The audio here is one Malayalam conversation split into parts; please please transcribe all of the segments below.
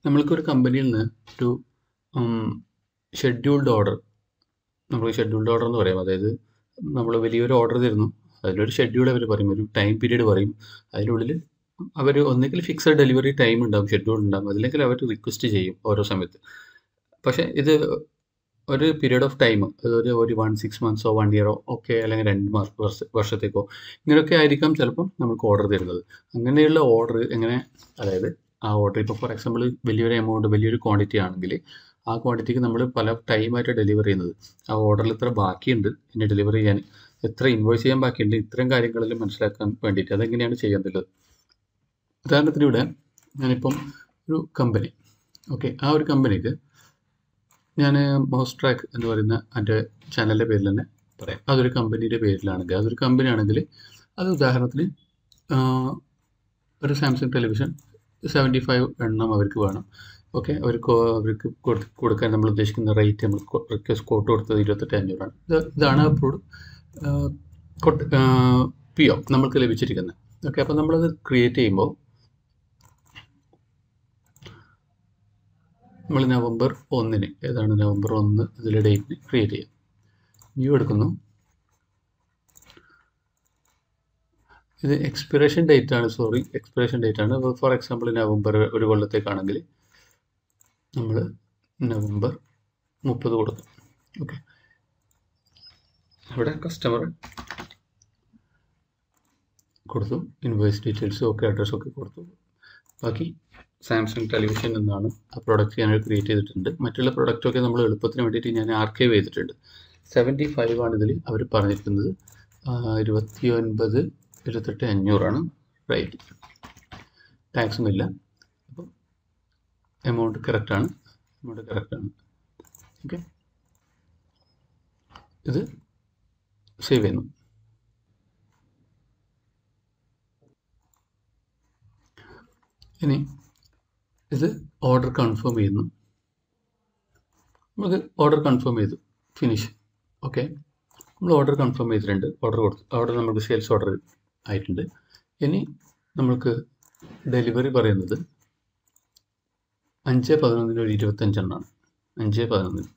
നമ്മൾക്കൊരു കമ്പനിയിൽ നിന്ന് ഒരു ഷെഡ്യൂൾഡ് ഓർഡർ നമ്മൾ ഷെഡ്യൂൾഡ് ഓർഡർ എന്ന് പറയും അതായത് നമ്മൾ വലിയൊരു ഓർഡർ തരുന്നു അതിലൊരു ഷെഡ്യൂൾ അവർ പറയും ഒരു ടൈം പീരീഡ് പറയും അതിനുള്ളിൽ അവർ ഒന്നുകിൽ ഫിക്സഡ് ഡെലിവറി ടൈം ഉണ്ടാവും ഷെഡ്യൂൾ ഉണ്ടാവും അതില്ലെങ്കിൽ അവർ റിക്വസ്റ്റ് ചെയ്യും ഓരോ സമയത്ത് പക്ഷേ ഇത് ഒരു പീരീഡ് ഓഫ് ടൈം അതൊരു ഒരു വൺ സിക്സ് മന്ത്സോ വൺ ഇയറോ ഒക്കെ അല്ലെങ്കിൽ രണ്ട് മാസം വർഷ വർഷത്തേക്കോ ഇങ്ങനെയൊക്കെ ആയിരിക്കാം ചിലപ്പം നമുക്ക് ഓർഡർ തരുന്നത് അങ്ങനെയുള്ള ഓർഡർ എങ്ങനെ അതായത് ആ ഓർഡർ ഇപ്പോൾ ഫോർ എക്സാമ്പിൾ വലിയൊരു എമൗണ്ട് വലിയൊരു ക്വാണ്ടിറ്റി ആണെങ്കിൽ ആ ക്വാണ്ടിറ്റിക്ക് നമ്മൾ പല ടൈമായിട്ട് ഡെലിവർ ചെയ്യുന്നത് ആ ഓർഡറിൽ ഇത്ര ബാക്കിയുണ്ട് ഇനി ഡെലിവറി ചെയ്യാൻ എത്ര ഇൻവോയ്സ് ചെയ്യാൻ ബാക്കിയുണ്ട് ഇത്തരം കാര്യങ്ങളിൽ മനസ്സിലാക്കാൻ വേണ്ടിയിട്ട് അതെങ്ങനെയാണ് ചെയ്യുന്നത് ഉദാഹരണത്തിന് ഇവിടെ ഞാനിപ്പം ഒരു കമ്പനി ഓക്കെ ആ ഒരു കമ്പനിക്ക് ഞാൻ മോസ് ട്രാക്ക് എന്ന് പറയുന്ന എൻ്റെ ചാനലിൻ്റെ പേരിൽ തന്നെ പറയാം അതൊരു കമ്പനിയുടെ പേരിലാണെങ്കിൽ അതൊരു കമ്പനി ആണെങ്കിൽ അത് ഉദാഹരണത്തിന് ആ, ഒരു സാംസങ് ടെലിവിഷൻ സെവൻറ്റി ഫൈവ് എണ്ണം അവർക്ക് വേണം ഓക്കെ അവർക്ക് അവർക്ക് കൊടു- കൊടുക്കാൻ നമ്മൾ ഉദ്ദേശിക്കുന്ന റേറ്റ് നമ്മൾ റിക്വസ്റ്റ് കോട്ട് കൊടുത്തത് ഇരുപത്തെട്ട് അഞ്ഞൂറാണ് ഇത് ഇതാണ് അപ്രൂവ്ഡ് പി ഒ നമ്മൾക്ക് ലഭിച്ചിരിക്കുന്നത് ഓക്കെ അപ്പോൾ നമ്മളത് ക്രിയേറ്റ് ചെയ്യുമ്പോൾ നമ്മൾ നവംബർ ഒന്നിന് ഏതാണ് നവംബർ ഒന്ന് ഇതിലെ ഡേറ്റിന് ക്രിയേറ്റ് ചെയ്യും ന്യൂ എടുക്കുന്നു ഇത് എക്സ്പിറേഷൻ ഡേറ്റ് ആണ് സോറി എക്സ്പിറേഷൻ ഡേറ്റ് ആണ് ഫോർ എക്സാമ്പിൾ നവംബർ ഒരു കൊല്ലത്തേക്കാണെങ്കിൽ നമ്മൾ നവംബർ മുപ്പത് കൊടുക്കും ഓക്കെ ഇവിടെ കസ്റ്റമർ കൊടുത്തു ഇൻവോയ്സ് ഡീറ്റെയിൽസും ഒക്കെ അഡ്രസ്സും ഒക്കെ കൊടുത്തു ബാക്കി സാംസങ് ടെലിവിഷൻ എന്നാണ് ആ പ്രോഡക്റ്റ് ഞാൻ ക്രിയേറ്റ് ചെയ്തിട്ടുണ്ട് മറ്റുള്ള പ്രൊഡക്റ്റൊക്കെ നമ്മൾ എളുപ്പത്തിന് വേണ്ടിയിട്ട് ഞാൻ ആർക്കൈവ് ചെയ്തിട്ടുണ്ട് സെവൻറ്റി ഫൈവ് ആണ് ഇതിൽ അവർ പറഞ്ഞിരിക്കുന്നത് ഇരുപത്തി ഒൻപത് ഇരുപത്തെട്ട് അഞ്ഞൂറാണ് റേറ്റ് ടാക്സും ഇല്ല അപ്പം എമൗണ്ട് കറക്റ്റാണ് എമൗണ്ട് കറക്റ്റാണ് ഓക്കെ ഇത് സേവ് ചെയ്യുന്നു ഇനി ഇത് ഓർഡർ കൺഫേം ചെയ്യുന്നു നമുക്ക് ഓർഡർ കൺഫേം ചെയ്തു ഫിനിഷ് ഓക്കെ നമ്മൾ ഓർഡർ കൺഫേം ചെയ്തിട്ടുണ്ട് ഓർഡർ കൊടുത്തു ഓർഡർ നമുക്ക് സെയിൽസ് ഓർഡർ ആയിട്ടുണ്ട് ഇനി നമ്മൾക്ക് ഡെലിവറി പറയുന്നത് അഞ്ച് പതിനൊന്നിന് ഒരു ഇരുപത്തഞ്ചെണ്ണമാണ് അഞ്ച് പതിനൊന്നിന്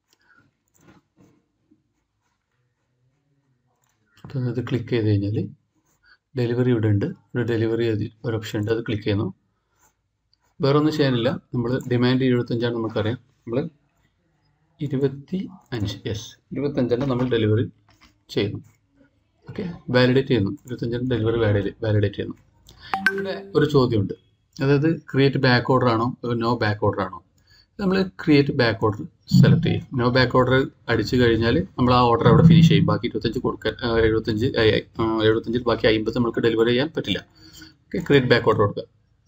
അപ്പോൾ അത് ക്ലിക്ക് ചെയ്ത് കഴിഞ്ഞാൽ ഡെലിവറി ഇവിടെ ഉണ്ട് ഇവിടെ ഡെലിവറി ഒരു ഓപ്ഷൻ ഉണ്ട് അത് ക്ലിക്ക് ചെയ്യുന്നു വേറെ ഒന്നും ചെയ്യാനില്ല നമ്മൾ ഡിമാൻഡ് എഴുപത്തഞ്ചാണ് നമുക്കറിയാം നമ്മൾ ഇരുപത്തി അഞ്ച് യെസ് ഇരുപത്തഞ്ചെണ്ണം നമ്മൾ ഡെലിവറി ചെയ്യുന്നു ഓക്കെ വാലിഡേറ്റ് ചെയ്യുന്നു ഇരുപത്തഞ്ചെണ്ണം ഡെലിവറി വാലിഡേറ്റ് വാലിഡേറ്റ് ചെയ്യുന്നു ഇവിടെ ഒരു ചോദ്യമുണ്ട് അതായത് ക്രിയേറ്റ് ബാക്ക് ഓർഡർ ആണോ നോ ബാക്ക് ഓർഡർ ആണോ നമ്മൾ ക്രിയേറ്റ് ബാക്ക് ഓർഡർ സെലക്ട് ചെയ്യും നോ ബാക്ക് ഓർഡർ അടിച്ചു കഴിഞ്ഞാൽ നമ്മൾ ആ ഓർഡർ അവിടെ ഫിനിഷ് ചെയ്യും ബാക്കി ഇരുപത്തഞ്ച് കൊടുക്കാൻ ആ, എഴുപത്തഞ്ച് ആ, ആ, എഴുപത്തഞ്ചിൽ ബാക്കി അമ്പത് നമുക്ക് ഡെലിവറി ചെയ്യാൻ പറ്റില്ല ഓക്കെ ക്രിയേറ്റ് ബാക്ക് ഓർഡർ കൊടുക്കുക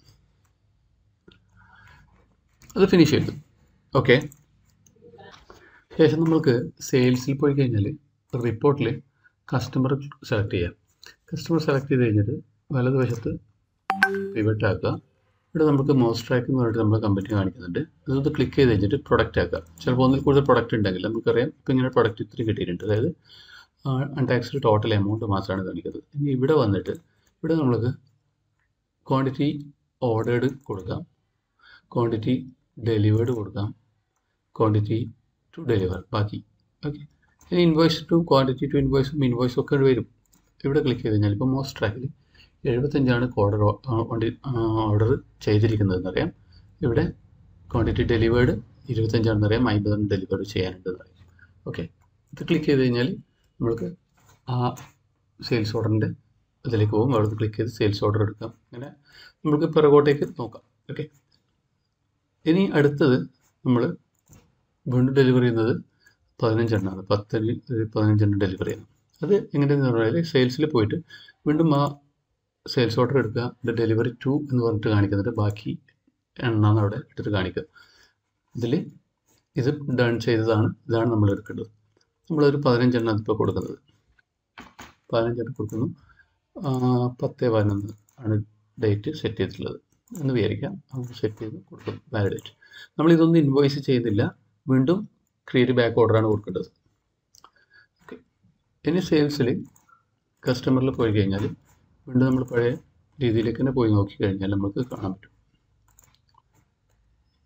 അത് ഫിനിഷ് ചെയ്തു ഓക്കെ ശേഷം നമ്മൾക്ക് സെയിൽസിൽ പോയി കഴിഞ്ഞാൽ റിപ്പോർട്ടിൽ കസ്റ്റമർ സെലക്ട് ചെയ്യാം കസ്റ്റമർ സെലക്ട് ചെയ്ത് കഴിഞ്ഞിട്ട് വലതുവശത്ത് പിവറ്റ് ആക്കുക ഇവിടെ നമുക്ക് മോസ്റ്റ് ട്രാക്ക് എന്ന് പറഞ്ഞിട്ട് നമ്മുടെ കമ്പനി കാണിക്കുന്നുണ്ട് അതൊന്ന് ക്ലിക്ക് ചെയ്ത് കഴിഞ്ഞിട്ട് പ്രൊഡക്റ്റ് ആക്കുക ചിലപ്പോൾ ഒന്നിൽ കൂടുതൽ പ്രൊഡക്റ്റ് ഉണ്ടെങ്കിൽ നമുക്കറിയാം ഇപ്പോൾ ഇങ്ങനെ പ്രൊഡക്റ്റ് ഇത്തിരി കിട്ടിയിട്ടുണ്ട് അതായത് അൺടാക്സ്ഡ് ടോട്ടൽ എമൗണ്ട് മാത്രമാണ് കാണിക്കുന്നത് ഇനി ഇവിടെ വന്നിട്ട് ഇവിടെ നമ്മൾക്ക് ക്വാണ്ടിറ്റി ഓർഡേഡ് കൊടുക്കാം ക്വാണ്ടിറ്റി ഡെലിവേർഡ് കൊടുക്കാം ക്വാണ്ടിറ്റി ടു ഡെലിവർ ബാക്കി ഓക്കെ ഇനി ഇൻവോയ്സ് ടു ക്വാണ്ടിറ്റി ടു ഇൻവോയ്സും ഇൻവോയ്സും ഒക്കെ വരും ഇവിടെ ക്ലിക്ക് ചെയ്ത് കഴിഞ്ഞാൽ ഇപ്പോൾ മോസ്റ്റ് ട്രാക്കിൽ എഴുപത്തഞ്ചാണ് ഓർഡർ ഓർഡർ ചെയ്തിരിക്കുന്നതെന്ന് അറിയാം ഇവിടെ ക്വാണ്ടിറ്റി ഡെലിവേർഡ് ഇരുപത്തഞ്ചാണെന്ന് അറിയാം അമ്പതാണ് ഡെലിവറി ചെയ്യാനുണ്ടെന്ന് അറിയാം ഓക്കെ ഇത് ക്ലിക്ക് ചെയ്ത് കഴിഞ്ഞാൽ നമ്മൾക്ക് ആ സെയിൽസ് ഓർഡറിൻ്റെ ഇതിലേക്ക് പോകും അവിടെ ക്ലിക്ക് ചെയ്ത് സെയിൽസ് ഓർഡർ എടുക്കാം അങ്ങനെ നമുക്ക് പിറകോട്ടേക്ക് നോക്കാം ഓക്കെ ഇനി അടുത്തത് നമ്മൾ വീണ്ടും ഡെലിവറി ചെയ്യുന്നത് പതിനഞ്ചെണ്ണമാണ് പത്തിന് ഒരു പതിനഞ്ചെണ്ണം ഡെലിവറി ചെയ്യണം അത് എങ്ങനെയാണെന്ന് പറഞ്ഞാൽ സെയിൽസിൽ പോയിട്ട് വീണ്ടും ആ സെയിൽസ് ഓർഡർ എടുക്കുക ഇത് ഡെലിവറി ടു എന്ന് പറഞ്ഞിട്ട് കാണിക്കുന്നുണ്ട് ബാക്കി എണ്ണാന്ന് അവിടെ എടുത്ത് കാണിക്കുക ഇതിൽ ഇത് ഡൺ ചെയ്തതാണ് ഇതാണ് നമ്മൾ എടുക്കേണ്ടത് നമ്മളൊരു പതിനഞ്ചെണ്ണം ഇപ്പോൾ കൊടുക്കുന്നത് പതിനഞ്ചെണ്ണം കൊടുക്കുന്നു ആ, പത്ത് പതിനൊന്ന് ആണ് ഡേറ്റ് സെറ്റ് ചെയ്തിട്ടുള്ളത് എന്ന് വിചാരിക്കാം സെറ്റ് ചെയ്ത് കൊടുക്കും വാലിഡേറ്റ് നമ്മൾ ഇതൊന്നും ഇൻവോയ്സ് ചെയ്യുന്നില്ല വീണ്ടും ക്രിയേറ്റ് ബാക്ക് ഓർഡറാണ് കൊടുക്കേണ്ടത് ഓക്കെ ഇനി സെയിൽസിൽ കസ്റ്റമറിൽ പോയി കഴിഞ്ഞാൽ വീണ്ടും നമ്മൾ പഴയ രീതിയിലേക്ക് തന്നെ പോയി നോക്കി കഴിഞ്ഞാൽ നമുക്ക് കാണാൻ പറ്റും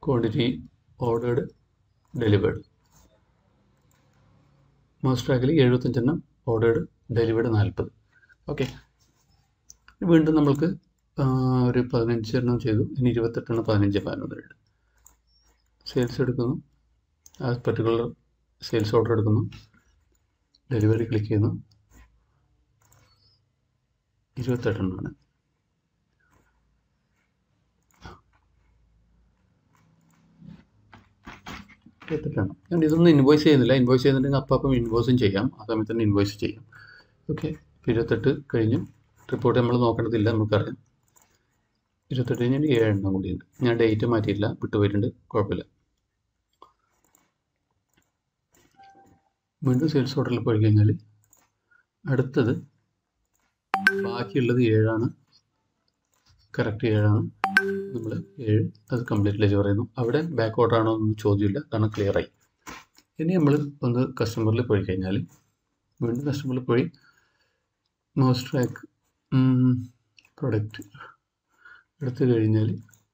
ക്വാണ്ടിറ്റി ഓർഡേഡ് ഡെലിവേർഡ് മോസ്റ്റ് ട്രാക്കിൽ എഴുപത്തഞ്ചെണ്ണം ഓർഡേഡ് ഡെലിവേർഡ് നാൽപ്പത് ഓക്കെ വീണ്ടും നമ്മൾക്ക് ആ, ഒരു പതിനഞ്ചെണ്ണം ചെയ്തു ഇനി ഇരുപത്തെട്ടെണ്ണം പതിനഞ്ച് പതിനൊന്ന് സെയിൽസ് എടുക്കുന്നു ആ പർട്ടിക്കുലർ സെയിൽസ് ഓർഡർ എടുക്കുന്നു ഡെലിവറി ക്ലിക്ക് ചെയ്യുന്നു ഇരുപത്തെട്ടെണ്ണമാണ് ഇരുപത്തെട്ടാണ് ഞാൻ ഇതൊന്നും ഇൻവോയ്സ് ചെയ്യുന്നില്ല ഇൻവോയ്സ് ചെയ്യുന്നുണ്ടെങ്കിൽ അപ്പം അപ്പം ഇൻവോയ്സും ചെയ്യാം ആ സമയത്ത് തന്നെ ഇൻവോയ്സ് ചെയ്യാം ഓക്കെ ഇരുപത്തെട്ട് കഴിഞ്ഞു റിപ്പോർട്ട് നമ്മൾ നോക്കേണ്ടതില്ല നമുക്കറിയാം ഇരുപത്തെട്ട് കഴിഞ്ഞാൽ ഏഴെണ്ണം കൂടിയുണ്ട് ഞാൻ ഡേറ്റ് മാറ്റിയില്ല വിട്ടുപോയിട്ടുണ്ട് കുഴപ്പമില്ല വീണ്ടും സെയിൽസ് ഓർഡറിൽ പോയി കഴിഞ്ഞാൽ അടുത്തത് ബാക്കിയുള്ളത് ഏഴാണ് കറക്റ്റ് ഏഴാണ് നമ്മൾ ഏഴ് അത് കംപ്ലീറ്റ് ഡെലിവർ ചെയ്യുന്നു അവിടെ ബാക്ക് ഓർഡർ ആണോ എന്നൊന്നും ചോദ്യമില്ല കാരണം ക്ലിയർ ആയി ഇനി നമ്മൾ ഒന്ന് കസ്റ്റമറിൽ പോയി കഴിഞ്ഞാൽ വീണ്ടും കസ്റ്റമറിൽ പോയി മൗസ് ട്രാക്ക് പ്രൊഡക്റ്റ് എടുത്തു കഴിഞ്ഞാൽ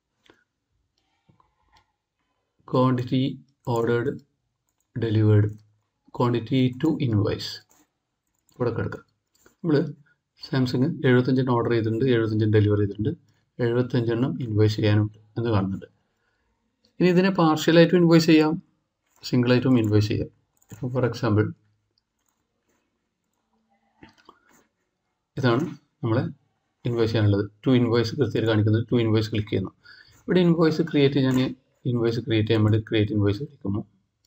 quantity ordered delivered quantity to invoice ഇവിടെ കിടക്കാം നമ്മൾ സാംസങ് എഴുപത്തഞ്ചെണ്ണം ഓർഡർ ചെയ്തിട്ടുണ്ട് എഴുപത്തഞ്ചെണ്ണം ഡെലിവറി ചെയ്തിട്ടുണ്ട് എഴുപത്തഞ്ചെണ്ണം ഇൻവോയ്സ് ചെയ്യാനുണ്ട് എന്ന് കാണുന്നുണ്ട് ഇനി ഇതിനെ പാർഷ്യലായിട്ടും ഇൻവോയ്സ് ചെയ്യാം സിംഗിളായിട്ടും ഇൻവോയ്സ് ചെയ്യാം ഇപ്പോൾ ഫോർ എക്സാമ്പിൾ ഇതാണ് നമ്മളെ ഇൻവോയ്സ് ചെയ്യാനുള്ളത് ടു ഇൻവോയ്സ് കൃത്യമായിട്ട് കാണിക്കുന്നത് ടു ഇൻവോയ്സ് ക്ലിക്ക് ചെയ്യുന്നു ഇവിടെ ഇൻവോയ്സ് ക്രിയേറ്റ് ഞാൻ ഇൻവോയ്സ് ക്രിയേറ്റ് ചെയ്യാൻ വേണ്ടി ക്രിയേറ്റ് ഇൻവോയ്സ് അടിക്കുന്നു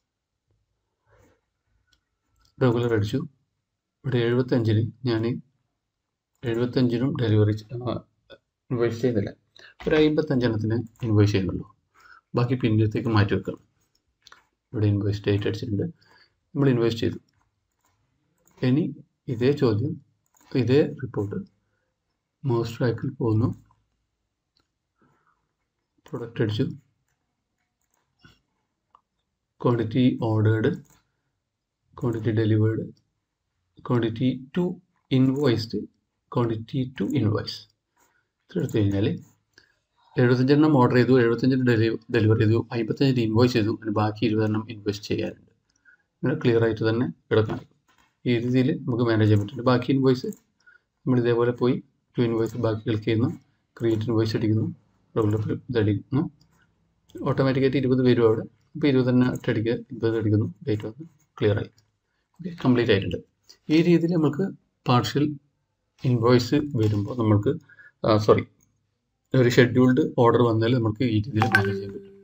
റെഗുലർ അടിച്ചു ഇവിടെ എഴുപത്തഞ്ചിന് ഞാൻ എഴുപത്തഞ്ചിനും ഡെലിവറി ഇൻവോയ്സ് ചെയ്യുന്നില്ല ഒരു അമ്പത്തഞ്ചെണ്ണത്തിന് ഇൻവോയ്സ് ചെയ്യുന്നുള്ളൂ ബാക്കി പിന്നത്തേക്ക് മാറ്റി വെക്കണം ഇവിടെ ഇൻവോയ്സ് ഡേറ്റ് അടിച്ചിട്ടുണ്ട് നമ്മൾ ഇൻവോയ്സ് ചെയ്തു ഇനി ഇതേ ചോദ്യം ഇതേ റിപ്പോർട്ട് മൗസ് ട്രാക്കിൽ പോകുന്നു പ്രൊഡക്റ്റ് അടിച്ചു quantity ordered quantity delivered quantity to invoiced quantity to invoice ഇത്ര എടുത്തു കഴിഞ്ഞാൽ എഴുപത്തഞ്ചെണ്ണം ഓർഡർ ചെയ്തു എഴുപത്തഞ്ചെണ്ണം ഡെലി ഡെലിവറി ചെയ്തു അമ്പത്തഞ്ചിന് ഇൻവോയ്സ് ചെയ്തു പിന്നെ ബാക്കി ഇരുപതെണ്ണം ഇൻവോയ്സ് ചെയ്യാറുണ്ട് ഇങ്ങനെ ക്ലിയർ ആയിട്ട് തന്നെ കിടക്കണം ഈ രീതിയിൽ നമുക്ക് മാനേജ് ചെയ്യാൻ പറ്റുന്നുണ്ട് ബാക്കി ഇൻവോയ്സ് നമ്മൾ ഇതേപോലെ പോയി ടു ഇൻവോയ്സ് ബാക്കി ക്ലിക്ക് ചെയ്യുന്നു ക്രിയേറ്റ് ഇൻവോയ്സ് അടിക്കുന്നു റെഗുലർ ഇതടിക്കുന്നു ഓട്ടോമാറ്റിക്കായിട്ട് ഇരുപത് വരും അവിടെ അപ്പോൾ ഇരുപത് തന്നെ ഒറ്റയടിക്ക് ഇരുപത് അടിക്കുന്നു ഡേറ്റ് വന്ന് ക്ലിയർ ആയി ഓക്കെ കംപ്ലീറ്റ് ആയിട്ടുണ്ട് ഈ രീതിയിൽ നമുക്ക് പാർഷ്യൽ ഇൻവോയ്സ് വരുമ്പോൾ നമ്മൾക്ക് സോറി ഒരു ഷെഡ്യൂൾഡ് ഓർഡർ വന്നാൽ നമുക്ക് ഈ രീതിയിൽ മാനേജ് ചെയ്യാൻ പറ്റും